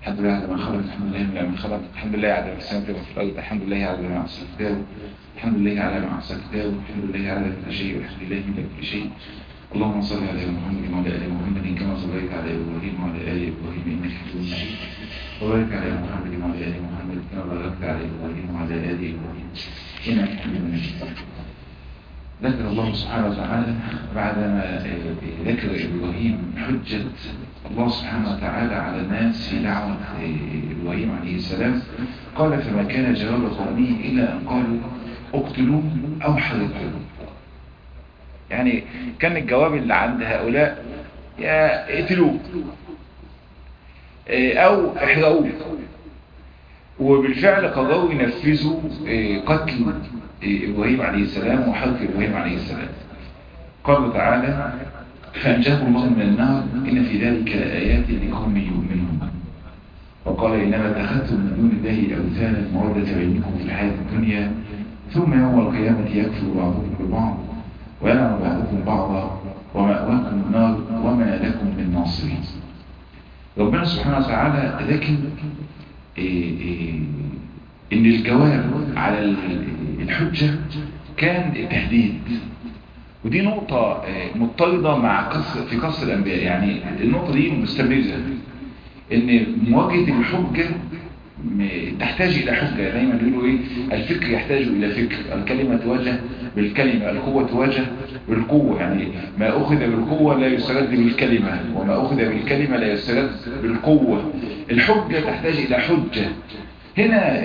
الحمد لله على ما خلق الحمد لله على ما خلق الحمد لله على ما سمع في الأرض الحمد لله على ما أحسن كتابه الحمد لله على ما أحسن كتابه الحمد لله على كل شيء والحمد لله من كل شيء اللهم صل على محمد وعلى آل محمد كما صليت على إبراهيم وعلى آل إبراهيم إنك حميد مجيد وبارك على محمد وعلى آل محمد كما باركت على إبراهيم وعلى آل إبراهيم إنك حميد مجيد ذكر الله سبحانه وتعالى بعدما ذكر إبراهيم حجة الله سبحانه وتعالى على الناس في دعوة إبراهيم عليه السلام قال فما كان جواب قومه إلا أن قالوا اقتلوه أو حرقوه يعني كان الجواب اللي عند هؤلاء يا اقتلوه أو احرقوه وبالفعل قرروا ينفذوا قتل إبراهيم عليه السلام وحرق إبراهيم عليه السلام قال تعالى فأنجاه الله من النار إن في ذلك لآيات لقوم يؤمنون وقال إنما اتخذتم من دون الله أوثانا مودة بينكم في الحياة الدنيا ثم يوم القيامة يكفر بعضكم ببعض ويلعن بعضكم بعضا ومأواكم النار وما لكم من ناصرين ربنا سبحانه وتعالى ذكر إيه إيه إن الجواب على الحجة كان التهديد ودي نقطة مضطردة مع قصة في قصة الأنبياء يعني النقطة دي مستمرة إن مواجهة الحجة تحتاج إلى حجة دايما بيقولوا إيه الفكر يحتاج إلى فكر الكلمة تواجه بالكلمة القوة تواجه بالقوة يعني ما أخذ بالقوة لا يسترد بالكلمة وما أخذ بالكلمة لا يسترد بالقوة الحجة تحتاج إلى حجة هنا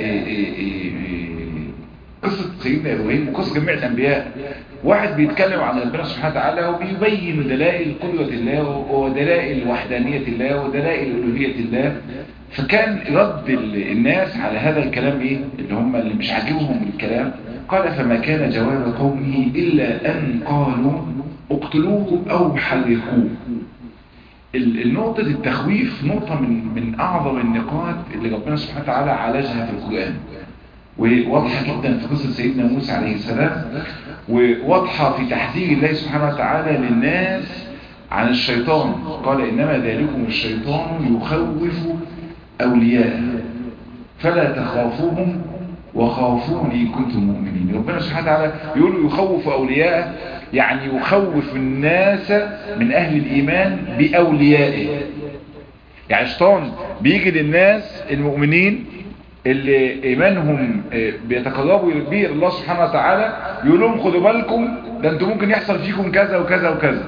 قصة سيدنا إبراهيم وقصة جميع الأنبياء واحد بيتكلم عن ربنا سبحانه وتعالى وبيبين دلائل قدرة الله ودلائل وحدانية الله ودلائل ألوهية الله فكان رد الناس على هذا الكلام ايه اللي هم اللي مش عاجبهم الكلام قال فما كان جواب قومه إلا أن قالوا اقتلوه أو حرقوه النقطة التخويف نقطة من من أعظم النقاط اللي ربنا سبحانه وتعالى عالجها في القرآن وواضحة جدا في قصة سيدنا موسى عليه السلام وواضحة في تحذير الله سبحانه وتعالى للناس عن الشيطان قال إنما ذلكم الشيطان يخوف أولياءه فلا تخافوهم وخافوني كنتم مؤمنين ربنا سبحانه وتعالى يقول يخوف أولياءه يعني يخوف الناس من أهل الإيمان بأوليائه يعني الشيطان بيجي للناس المؤمنين اللي إيمانهم بيتقربوا به الله سبحانه وتعالى يقول لهم خدوا بالكم ده انتم ممكن يحصل فيكم كذا وكذا وكذا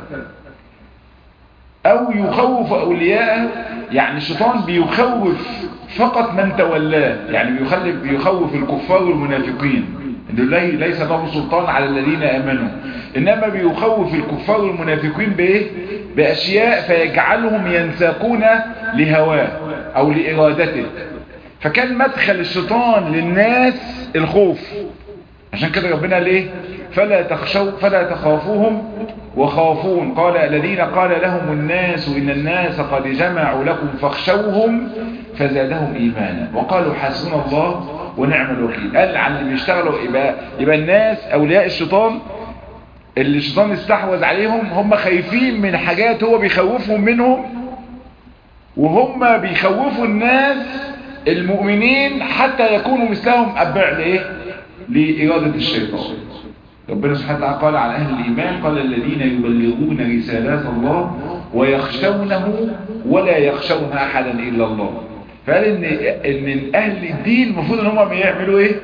أو يخوف أولياءه يعني الشيطان بيخوف فقط من تولاه يعني بيخلف بيخوف الكفار والمنافقين انه ليس له سلطان على الذين امنوا انما بيخوف الكفار والمنافقين بايه باشياء فيجعلهم ينساقون لهواه او لارادته فكان مدخل الشيطان للناس الخوف عشان كده ربنا ليه فلا تخشوا فلا تخافوهم وخافون قال الذين قال لهم الناس إن الناس قد جمعوا لكم فاخشوهم فزادهم إيمانا وقالوا حسبنا الله ونعم الوكيل قال عن اللي بيشتغلوا يبقى, يبقى الناس أولياء الشيطان اللي الشيطان استحوذ عليهم هم خايفين من حاجات هو بيخوفهم منهم وهم بيخوفوا الناس المؤمنين حتى يكونوا مثلهم أبع لإيه لإرادة الشيطان ربنا سبحانه وتعالى قال على أهل الإيمان قال الذين يبلغون رسالات الله ويخشونه ولا يخشون أحدا إلا الله فقال إن, إن أهل الدين المفروض إن هم يعملوا إيه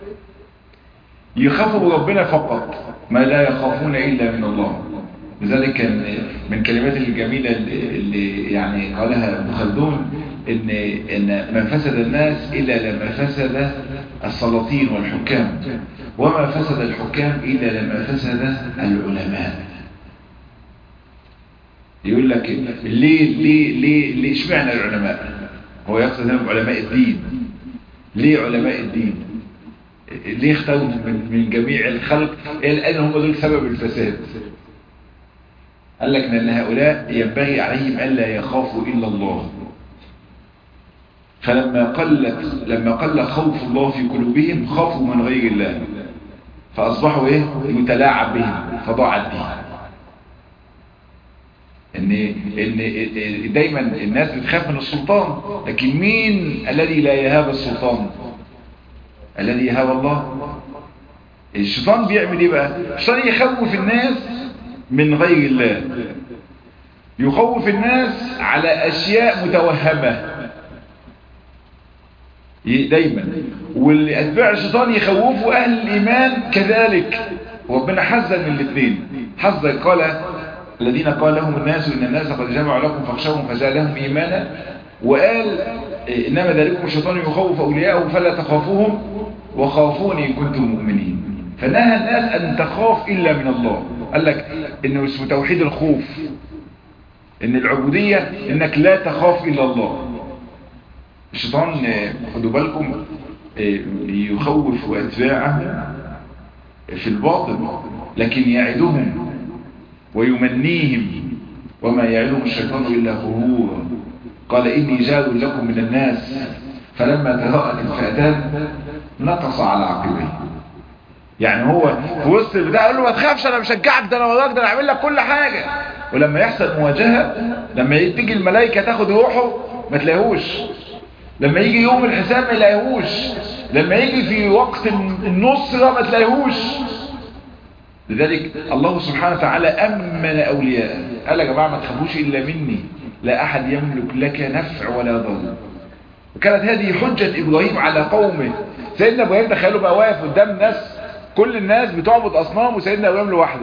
يخافوا ربنا فقط ما لا يخافون إلا من الله لذلك كان من كلمات الجميلة اللي يعني قالها ابن خلدون إن, إن من فسد الناس إلا لما فسد السلاطين والحكام وما فسد الحكام إلا لما فسد العلماء يقول لك ليه ليه ليه ليه اشمعنى العلماء هو يقصد هنا علماء الدين ليه علماء الدين ليه اختاروا من, من جميع الخلق الآن هم دول سبب الفساد قال لك ان هؤلاء ينبغي عليهم ألا يخافوا إلا الله فلما قلت لما قل خوف الله في قلوبهم خافوا من غير الله فأصبحوا إيه يتلاعب بهم فضاع الدين ان ان دايما الناس بتخاف من السلطان لكن مين الذي لا يهاب السلطان الذي يهاب الله الشيطان بيعمل ايه بقى الشيطان يخوف الناس من غير الله يخوف الناس على اشياء متوهمه دايما واللي اتباع الشيطان يخوفوا اهل الايمان كذلك ربنا حذر من الاثنين حذر قال الذين قال لهم الناس ان الناس قد جمعوا لكم فاخشوهم فزادهم ايمانا وقال انما ذلكم الشيطان يخوف اولياءه فلا تخافوهم وخافوني ان كنتم مؤمنين فنهى الناس ان تخاف الا من الله قال لك انه اسمه توحيد الخوف ان العبودية انك لا تخاف الا الله الشيطان خدوا بالكم يخوف أتباعه في الباطل لكن يعدهم ويمنيهم وما يعدهم الشيطان إلا غرورا قال إني جار لكم من الناس فلما تراءت الفئتان نقص على عقبيه يعني هو في وسط البتاع يقول له ما تخافش انا مشجعك ده انا وراك ده انا اعمل لك كل حاجه ولما يحصل مواجهه لما تيجي الملائكه تاخد روحه ما تلاقيهوش لما يجي يوم الحساب ما يلاقيهوش لما يجي في وقت النصرة ما تلاقيهوش لذلك الله سبحانه وتعالى أمن أولياء قال يا جماعة ما تخافوش إلا مني لا أحد يملك لك نفع ولا ضر وكانت هذه حجة إبراهيم على قومه سيدنا إبراهيم تخيلوا بقى واقف قدام الناس كل الناس بتعبد أصنام وسيدنا إبراهيم لوحده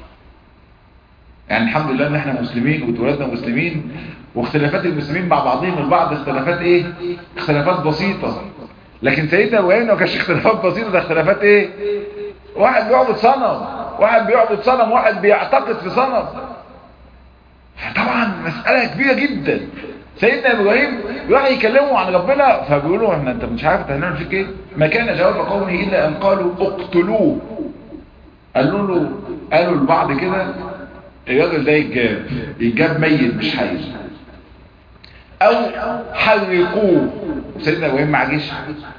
يعني الحمد لله ان احنا مسلمين واتولدنا مسلمين واختلافات المسلمين مع بعضهم البعض اختلافات ايه اختلافات بسيطة لكن سيدنا ابراهيم ما كانش اختلافات بسيطة ده اختلافات ايه واحد بيعبد صنم واحد بيعبد صنم واحد بيعتقد في صنم طبعا مسألة كبيرة جدا سيدنا ابراهيم راح يكلموا عن ربنا فبيقولوا احنا انت مش عارف هنعمل فيك ايه ما كان جواب قومه الا ان قالوا اقتلوه قالوا له قالوا البعض كده الراجل ده يتجاب يتجاب ميت مش حي او حرقوه سيدنا ابراهيم مع جيش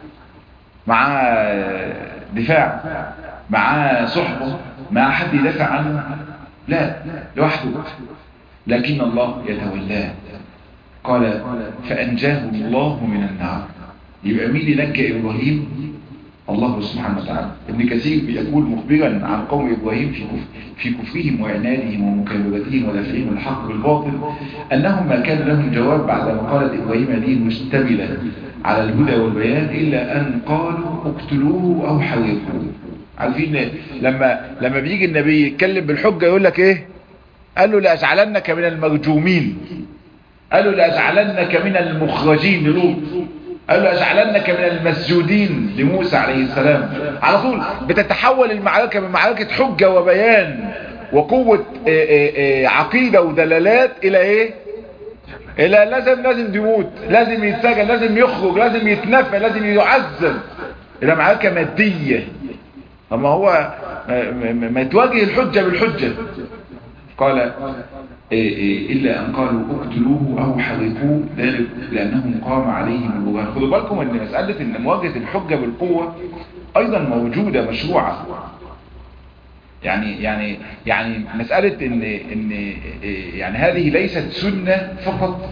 معاه دفاع معاه صحبه مع حد يدافع عنه لا لوحده لكن الله يتولاه قال فأنجاه الله من النار يبقى مين اللي نجى إبراهيم الله سبحانه وتعالى ابن كثير بيقول مخبرا عن قوم إبراهيم في كفر في كفرهم وعنادهم ومكابرتهم ودفعهم الحق بالباطل أنهم ما كان لهم جواب بعدما قالت إبراهيم دين مشتملة على الهدى والبيان إلا أن قالوا اقتلوه أو حرقوه عارفين لما لما بيجي النبي يتكلم بالحجة يقول لك إيه قال له لأجعلنك من المرجومين قالوا لأجعلنك من المخرجين للوط قال له أجعلنك من المسجودين لموسى عليه السلام على طول بتتحول المعركة من معركة حجة وبيان وقوة عقيدة ودلالات إلى إيه إلى لازم لازم يموت لازم يتسجن لازم يخرج لازم يتنفى لازم يعذب إلى معركة مادية أما هو ما يتواجه الحجة بالحجة قال إلا أن قالوا اقتلوه أو حرقوه ذلك لأنهم قام عليهم البغان خدوا بالكم أن مسألة أن مواجهة الحجة بالقوة أيضا موجودة مشروعة يعني يعني يعني مسألة إن إن يعني هذه ليست سنة فقط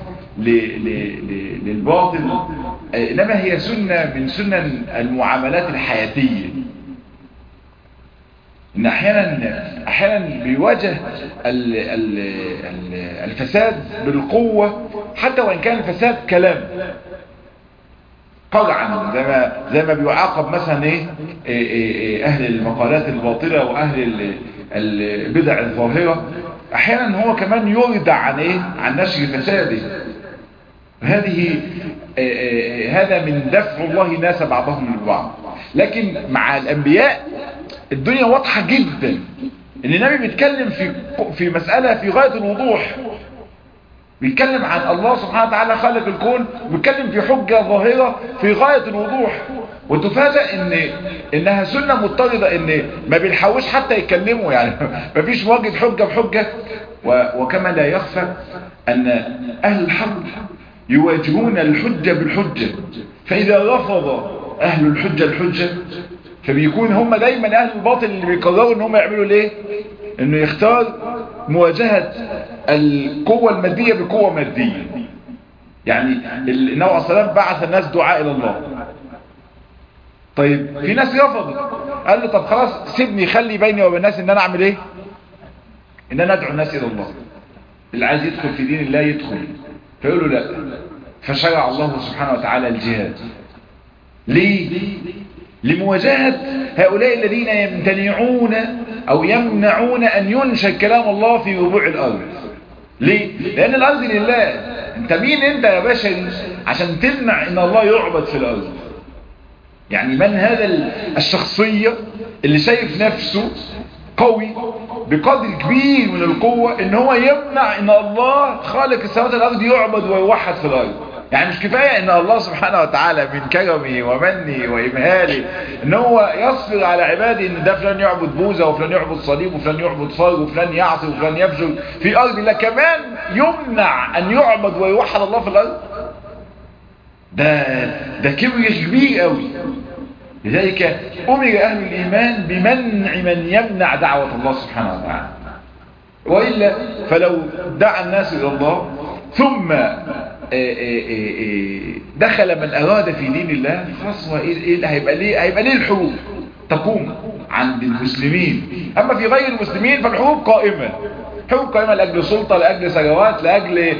للباطل إنما هي سنة من سنن المعاملات الحياتية ان احيانا احيانا بيواجه ال ال ال الفساد بالقوة حتى وان كان الفساد كلام قرعا زي ما زي ما بيعاقب مثلا ايه, إيه, إيه اهل المقالات الباطلة واهل البدع الظاهرة احيانا هو كمان يردع عن ايه عن نشر فساده هذه إيه هذا من دفع الله الناس بعضهم لبعض لكن مع الانبياء الدنيا واضحة جدا ان النبي بيتكلم في في مسألة في غاية الوضوح بيتكلم عن الله سبحانه وتعالى خالق الكون بيتكلم في حجة ظاهرة في غاية الوضوح وتفاجأ ان انها سنة مضطردة ان ما بيلحقوش حتى يتكلموا يعني ما فيش مواجهة حجة بحجة وكما لا يخفى ان اهل الحق يواجهون الحجة بالحجة فاذا رفض اهل الحجة الحجة فبيكون هم دايما اهل الباطل اللي بيقرروا ان هم يعملوا ليه انه يختار مواجهة القوة المادية بقوة مادية يعني النبي عليه الصلاة بعث الناس دعاء إلى الله طيب في ناس رفضوا قال له طب خلاص سيبني خلي بيني وبين الناس ان انا اعمل ايه ان انا ادعو الناس الى الله اللي عايز يدخل في دين الله يدخل فيقولوا لا فشرع الله سبحانه وتعالى الجهاد ليه لمواجهة هؤلاء الذين يمتنعون او يمنعون ان ينشر كلام الله في ربوع الارض ليه لان الارض لله انت مين انت يا بشر عشان تمنع ان الله يعبد في الارض يعني من هذا الشخصية اللي شايف نفسه قوي بقدر كبير من القوة ان هو يمنع ان الله خالق السماوات والارض يعبد ويوحد في الارض يعني مش كفاية ان الله سبحانه وتعالى من كرمه ومنه وامهاله ان هو يصبر على عباده ان ده فلان يعبد بوزة وفلان يعبد صليب وفلان يعبد فار وفلان يعصي وفلان يفجر في ارض الله كمان يمنع ان يعبد ويوحد الله في الارض ده ده كبر كبير قوي لذلك أمر أهل الإيمان بمنع من يمنع دعوة الله سبحانه وتعالى وإلا فلو دعا الناس إلى الله ثم دخل من أراد في دين الله خلاص هيبقى ليه هيبقى ليه الحروب تقوم عند المسلمين أما في غير المسلمين فالحروب قائمة حروب قائمة لأجل سلطة لأجل ثروات لأجل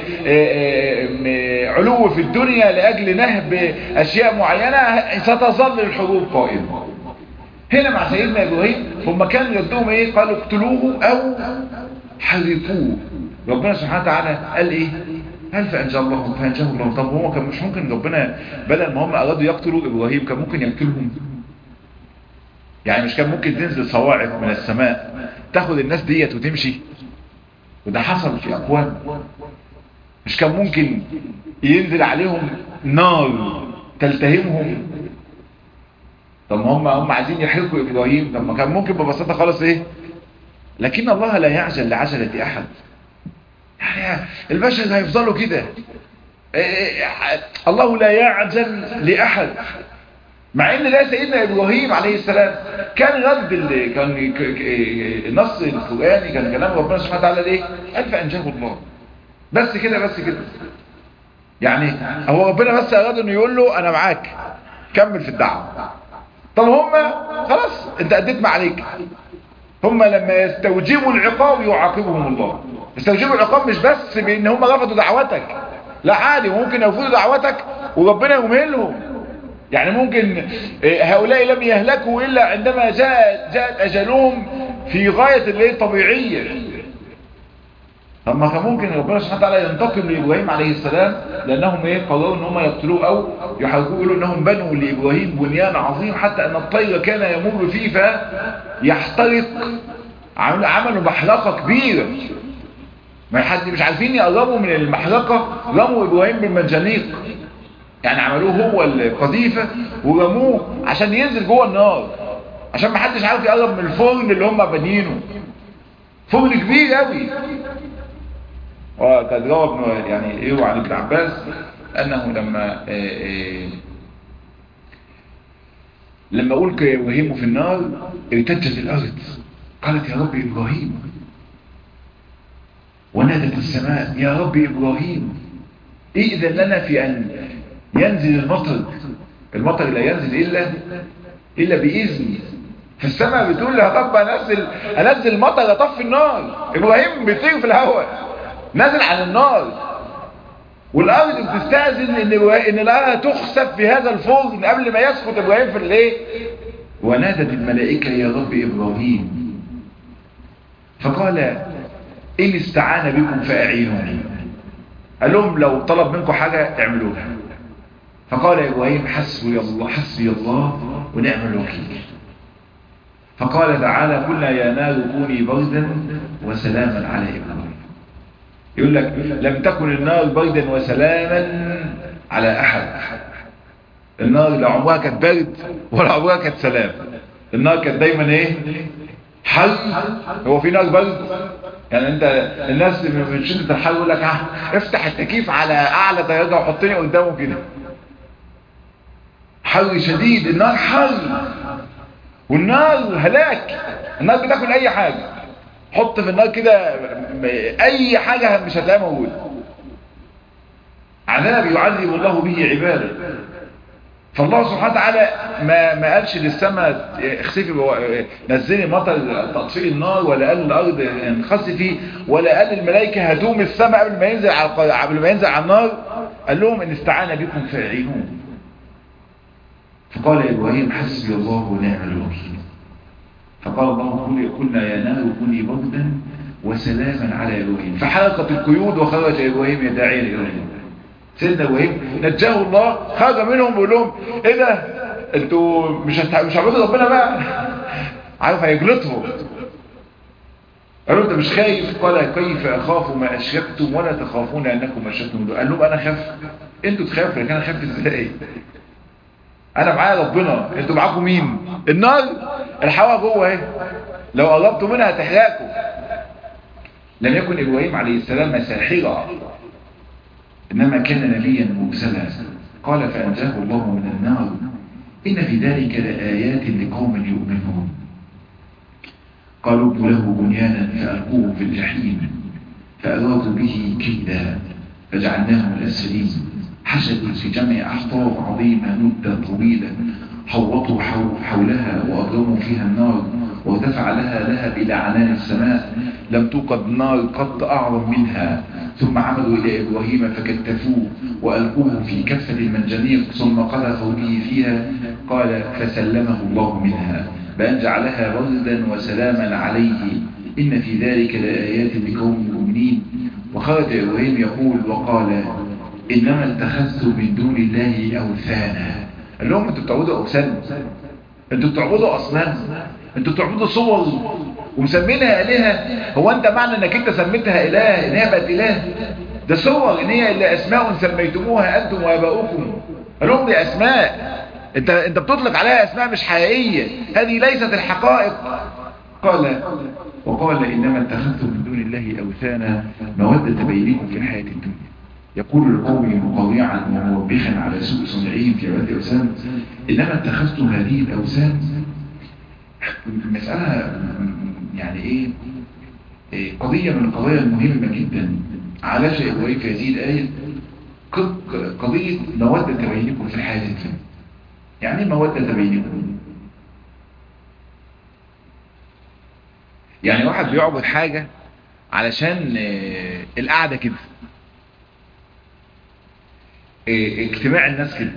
علو في الدنيا لأجل نهب أشياء معينة ستظل الحروب قائمة هنا مع سيدنا إبراهيم هم كانوا يردوهم إيه قالوا اقتلوه أو حرقوه ربنا سبحانه وتعالى قال إيه هل فأنجى الله فأنجاه الله طب هو كان مش ممكن ربنا بدل ما هم أرادوا يقتلوا إبراهيم كان ممكن يقتلهم يعني مش كان ممكن تنزل صواعق من السماء تاخد الناس ديت وتمشي وده حصل في أقوام مش كان ممكن ينزل عليهم نار تلتهمهم طب هم هم عايزين يحرقوا إبراهيم طب ما كان ممكن ببساطة خالص إيه لكن الله لا يعجل لعجلة أحد يعني البشر هيفضلوا كده الله لا يعجل لأحد مع ان ده سيدنا ابراهيم عليه السلام كان رد اللي كان النص القراني كان كلام ربنا سبحانه وتعالى ليه قال فانجاه الله بس كده بس كده يعني هو ربنا بس اراد انه يقول له انا معاك كمل في الدعوه طب هم خلاص انت اديت ما عليك هم لما يستوجبوا العقاب يعاقبهم الله يستوجبوا العقاب مش بس بان هم رفضوا دعوتك لا عادي ممكن يرفضوا دعوتك وربنا يمهلهم يعني ممكن هؤلاء لم يهلكوا إلا عندما جاءت, جاءت أجلهم في غاية اللي طبيعية طب ما كان ممكن ربنا سبحانه وتعالى ينتقم لإبراهيم عليه السلام لأنهم إيه قرروا إن هم يقتلوه أو يحرقوه يقولوا إنهم بنوا لإبراهيم بنيان عظيم حتى أن الطير كان يمر فيه فيحترق عملوا محرقة كبيرة ما حد مش عارفين يقربوا من المحرقة رموا إبراهيم بالمنجنيق يعني عملوه هو القذيفة ورموه عشان ينزل جوه النار عشان ما حدش عارف يقرب من الفرن اللي هم بانيينه فرن كبير قوي وقد روى ابن يعني يروى عن ابن عباس انه لما إيه إيه لما ألقي إبراهيم في النار ارتجت الأرض قالت يا رب إبراهيم ونادت السماء يا رب إبراهيم إذن لنا في أن ينزل المطر المطر لا ينزل إلا إلا بإذن فالسماء بتقول لها طب أنزل, أنزل المطر أطفي النار إبراهيم بيطير في الهواء نازل عن النار والأرض بتستأذن إن, إن لها تخسف في هذا الفرن قبل ما يسقط إبراهيم في الايه ونادت الملائكة يا رب إبراهيم فقال إن استعان بكم فأعينوني قال لهم لو طلب منكم حاجة اعملوها فقال إبراهيم حسبي الله حسبي الله ونعم الوكيل فقال تعالى قلنا يا نار كوني بردا وسلاما على إبراهيم يقول لك لم تكن النار بردا وسلاما على أحد النار لا عمرها كانت برد ولا عمرها كانت سلام النار كانت دايما ايه حر هو في نار برد يعني انت الناس من شدة الحر يقول لك افتح التكييف على اعلى درجة وحطني قدامه كده حر شديد النار حر والنار هلاك النار بتاكل اي حاجة حط في النار كده اي حاجة مش هتلاقيها موجودة عذاب يعذب الله به عباده فالله سبحانه وتعالى ما ما قالش للسماء اخسفي نزلي مطر تطفئي النار ولا قال للارض انخسفي ولا قال للملائكه هدوم السماء قبل ما ينزل على قبل ما ينزل على النار قال لهم ان استعان بكم فاعينون فقال ابراهيم حسبي الله ونعم الوكيل فقال الله قلنا يا نار كوني بردا وسلاما على ابراهيم فحرقت القيود وخرج ابراهيم داعيا الى الله سيدنا ابراهيم نجاه الله خرج منهم بيقول لهم ايه ده انتوا مش هت... مش هتعبدوا ربنا بقى عارف هيجلطهم قالوا انت مش خايف قال كيف اخاف ما اشركتم ولا تخافون انكم اشركتم قال لهم انا خاف انتوا تخافوا لكن انا خاف ازاي انا معايا ربنا انتوا معاكم مين النار الحواء جوه اهي لو قربتوا منها هتحرقكم لم يكن ابراهيم عليه السلام ساحرا إنما كان نبيا مرسلا قال فأنجاه الله من النار إن في ذلك لآيات لقوم يؤمنون قالوا ابن له بنيانا فألقوه في الجحيم فأرادوا به كيدا فجعلناهم الأسفلين حشدوا في جمع أحطاب عظيمة مدة طويلة حوطوا حولها وأضرموا فيها النار وارتفع لها لهب إلى عنان السماء لم توقد نار قط أعظم منها ثم عمدوا إلى إبراهيم فكتفوه وألقوه في كفة المنجنيق ثم قذفوا به فيها قال فسلمه الله منها بأن جعلها بردا وسلاما عليه إن في ذلك لآيات لقوم مؤمنين وخرج إبراهيم يقول وقال إنما اتخذت من دون الله أوثانا قال لهم أنتوا بتعبدوا أوثان أنتوا بتعبدوا أصنام أنتوا بتعبدوا صور ومسمينها إلهة هو أنت معنى أنك أنت سميتها إله إن هي بقت إله ده صور إن هي إلا أسماء سميتموها أنتم وآباؤكم قال لهم دي أسماء أنت, أنت بتطلق عليها أسماء مش حقيقية هذه ليست الحقائق قال وقال إنما اتخذتم من دون الله أوثانا مودة بينكم في الحياة الدنيا يقول القوم مقاوعا وموبخا على سوء صنعهم في عبادة الأوثان إنما اتخذتم هذه الأوثان مسألة يعني إيه, إيه قضية من القضايا المهمة جدا على شيء إبراهيم في هذه الآية قضية مودة بينكم في الحياة الدنيا يعني مودة بينكم يعني واحد بيعبد حاجة علشان القعدة كده اجتماع الناس كده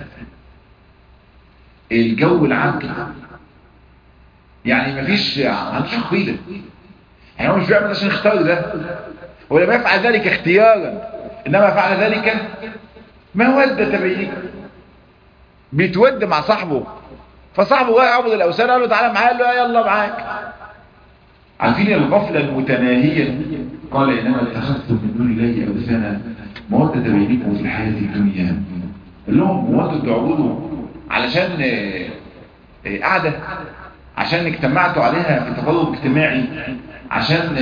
الجو العام كده يعني مفيش عندوش عقيدة يعني هو مش بيعمل عشان يختار ده هو لما يفعل ذلك اختيارا انما فعل ذلك مودة بينكم بيتود مع صاحبه فصاحبه جاي يعبد الاوثان قال له تعالى معايا قال له يلا معاك عارفين الغفلة المتناهية قال انما اتخذتم من دون الله اوثانا مودة بينكم في الحياة الدنيا قال لهم مودة تعبدوا علشان قاعدة عشان اجتمعتوا عليها في تطلب اجتماعي عشان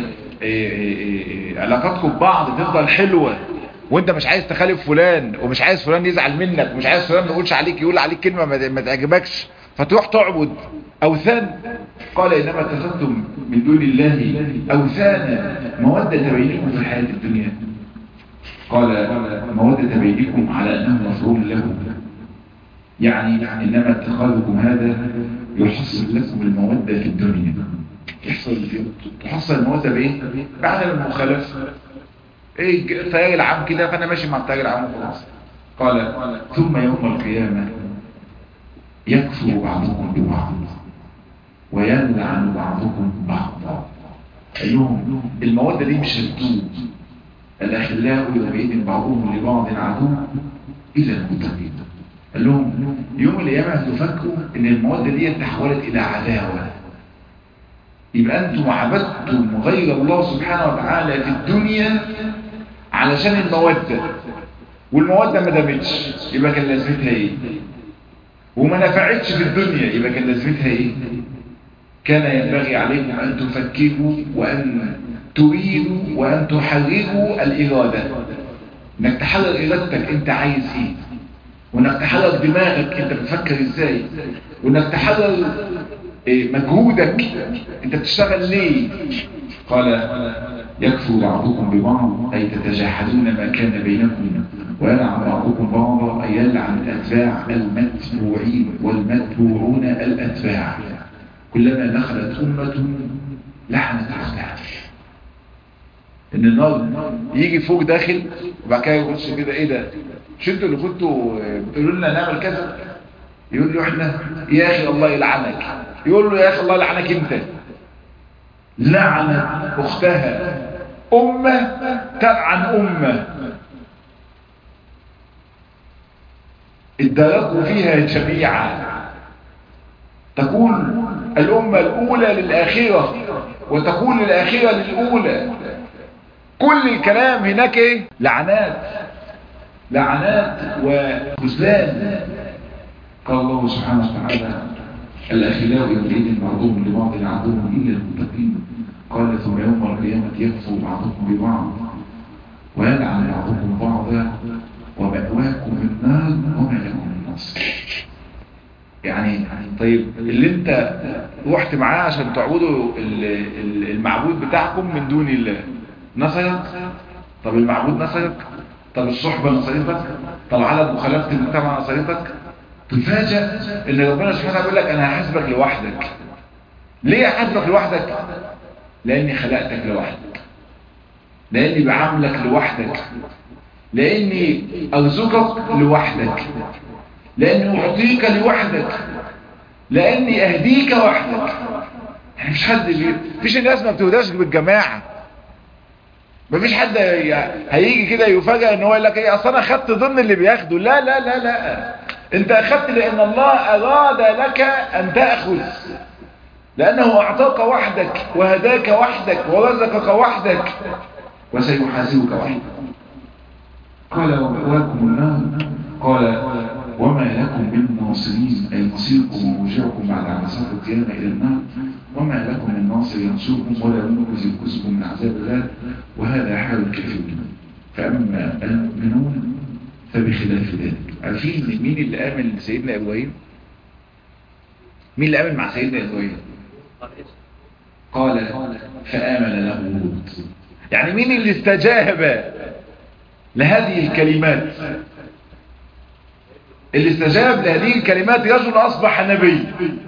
علاقاتكم ببعض تفضل حلوة وانت مش عايز تخالف فلان ومش عايز فلان يزعل منك ومش عايز فلان ما يقولش عليك يقول عليك كلمة ما تعجبكش فتروح تعبد اوثان قال انما اتخذتم من دون الله اوثانا مودة بينكم في الحياة الدنيا قال مودة بينكم على انه مفعول له يعني انما اتخاذكم هذا يحصل لكم المودة في الدنيا يحصل تحصل المودة بايه بعد المخالفة ايه التيار العام كده فانا ماشي مع التيار العام وخلاص قال ثم يوم القيامة يكفر بعضكم ببعض ويلعن بعضكم بعضا ايهم المودة دي مش هتدوم الاخلاء يومئذ بعضهم لبعض عدو الى المتقين قال لهم يوم القيامة هتفكروا ان المودة دي تحولت الى عداوة يبقى انتم عبدتم غير الله سبحانه وتعالى في الدنيا علشان المودة والمودة ما دامتش يبقى كان لازمتها ايه وما نفعتش في الدنيا يبقى كان لازمتها ايه كان ينبغي عليكم ان تفكروا وان تريدوا وان تحركوا الارادة انك تحرك ارادتك انت عايز ايه وانك تحرك دماغك انت بتفكر ازاي وانك تحرك مجهودك انت بتشتغل ليه قال يكفو بعضكم ببعض أي تتجاحدون ما كان بينكم ويلعن بعضكم بعضا أي يلعن الأتباع المتبوعين والمتبوعون الأتباع كلما دخلت أمة لعنت أختها ان النار يجي فوق داخل وبعد كده يبص كده ايه ده مش انتوا اللي كنتوا بتقولوا لنا نعمل كذا يقول له احنا يا اخي الله يلعنك يقول له يا اخي الله يلعنك انت لعنت اختها امه تلعن امه ادركوا فيها جميعا تكون الامه الاولى للاخره وتكون الاخره للاولى كل الكلام هناك ايه لعنات لعنات وخذلان قال الله سبحانه وتعالى الاخلاء يومئذ بعضهم لبعض عدو الا المتقين قال ثم يوم القيامه يكفر بعضكم ببعض ويلعن بعضكم بعضا ومأواكم النار وما لكم من نصر يعني طيب اللي انت رحت معاه عشان تعبدوا المعبود بتاعكم من دون الله نصرك طب المعبود نصرك طب الصحبة نصرتك طب عدد مخالفة المجتمع نصرتك تفاجأ ان ربنا سبحانه بيقول لك انا هحاسبك لوحدك ليه هحاسبك لوحدك لاني خلقتك لوحدك لاني بعاملك لوحدك لاني ارزقك لوحدك لاني اعطيك لوحدك لاني اهديك وحدك يعني مش حد بي... مفيش الناس ما بتهداش بالجماعه مفيش حد هيجي كده يفاجئ ان هو يقول لك ايه اصل انا خدت ضمن اللي بياخده لا لا لا لا انت اخدت لان الله اراد لك ان تاخذ لانه اعطاك وحدك وهداك وحدك ورزقك وحدك وسيحاسبك وحدك قال ومأواكم النار قال وما لكم من ناصرين أي مصيركم ومرجعكم بعد عمسات القيامة إلى النار وما لكم من ناصر ينصركم ولا منقذ ينقذكم من عذاب الله وهذا حال الكافرين فأما المؤمنون فبخلاف ذلك عارفين مين اللي آمن لسيدنا إبراهيم مين اللي آمن مع سيدنا إبراهيم قال فآمن له لوط يعني مين اللي استجاب لهذه الكلمات اللي استجاب لهذه الكلمات رجل أصبح نبي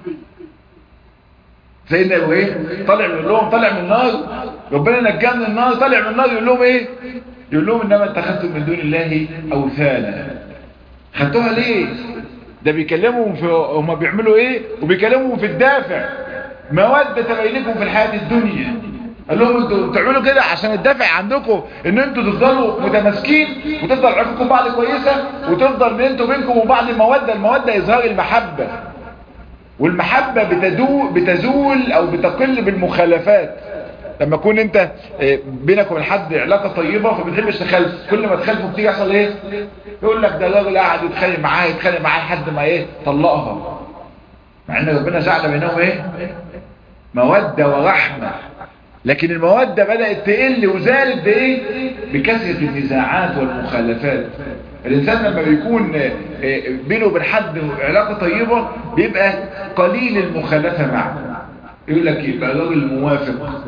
سيدنا ابراهيم طلع من لهم طلع من النار ربنا نجاه من النار طلع من النار يقول لهم ايه يقول لهم انما اتخذتم من دون الله اوثانا خدتوها ليه ده بيكلمهم في هم بيعملوا ايه وبيكلمهم في الدافع مودة بينكم في الحياة الدنيا قال لهم انتوا بتعملوا كده عشان الدافع عندكم ان انتوا تفضلوا متماسكين وتفضل علاقتكم بعض كويسة وتفضل ان انتوا بينكم وبعض المودة المودة اظهار المحبة والمحبة بتدو بتزول او بتقل بالمخالفات لما يكون انت بينك وبين حد علاقة طيبة فما بتحبش تخالف كل ما تخالفه بتيجي يحصل ايه يقول لك ده راجل قاعد يتخانق معاه يتخانق معاه لحد ما ايه طلقها مع ان ربنا جعل بينهم ايه مودة ورحمة لكن المودة بدأت تقل وزالت بايه بكثرة النزاعات والمخالفات الإنسان لما بيكون بينه وبين حد علاقة طيبة بيبقى قليل المخالفة معه يقول لك يبقى راجل موافق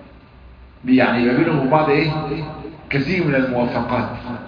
يعني يبقى بينهم وبين بعض ايه كثير من الموافقات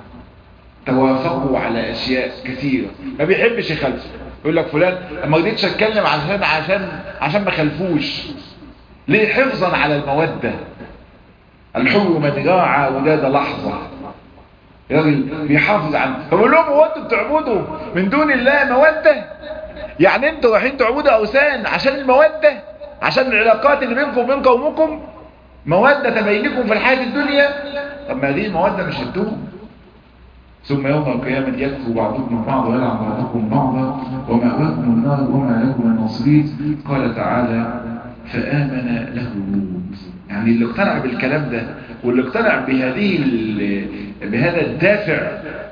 توافقوا على اشياء كثيرة ما بيحبش يخالف يقول لك فلان ما رضيتش اتكلم عشان عشان عشان ما خلفوش ليه حفظا على المودة الحب من راعى وداد لحظة راجل بيحافظ عنه فبقول لهم هو انتوا بتعبدوا من دون الله مودة يعني انتوا رايحين تعبدوا اوثان عشان المودة عشان العلاقات اللي بينكم وبين قومكم مودة بينكم في الحياة الدنيا طب ما هذه المودة مش هتدوم ثم يوم القيامة يكفر بعضكم بعض ويلعن بعضكم بعضا ومأواكم النار وما لكم من ناصرين قال تعالى فآمن له لوط يعني اللي اقتنع بالكلام ده واللي اقتنع بهذه بهذا الدافع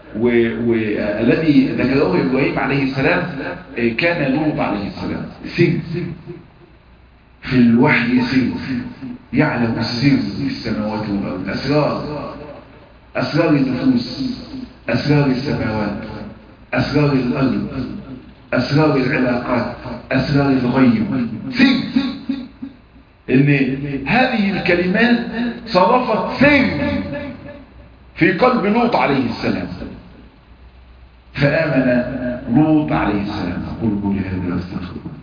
والذي ذكره إبراهيم عليه السلام كان لوط عليه السلام سر في الوحي سر يعلم السر في السماوات والأرض أسرار أسرار النفوس أسرار السماوات أسرار الأرض أسرار العلاقات أسرار الغيب سر ان هذه الكلمات صرفت سر في قلب لوط عليه السلام فآمن لوط عليه السلام أقول قولي هذا أستغفر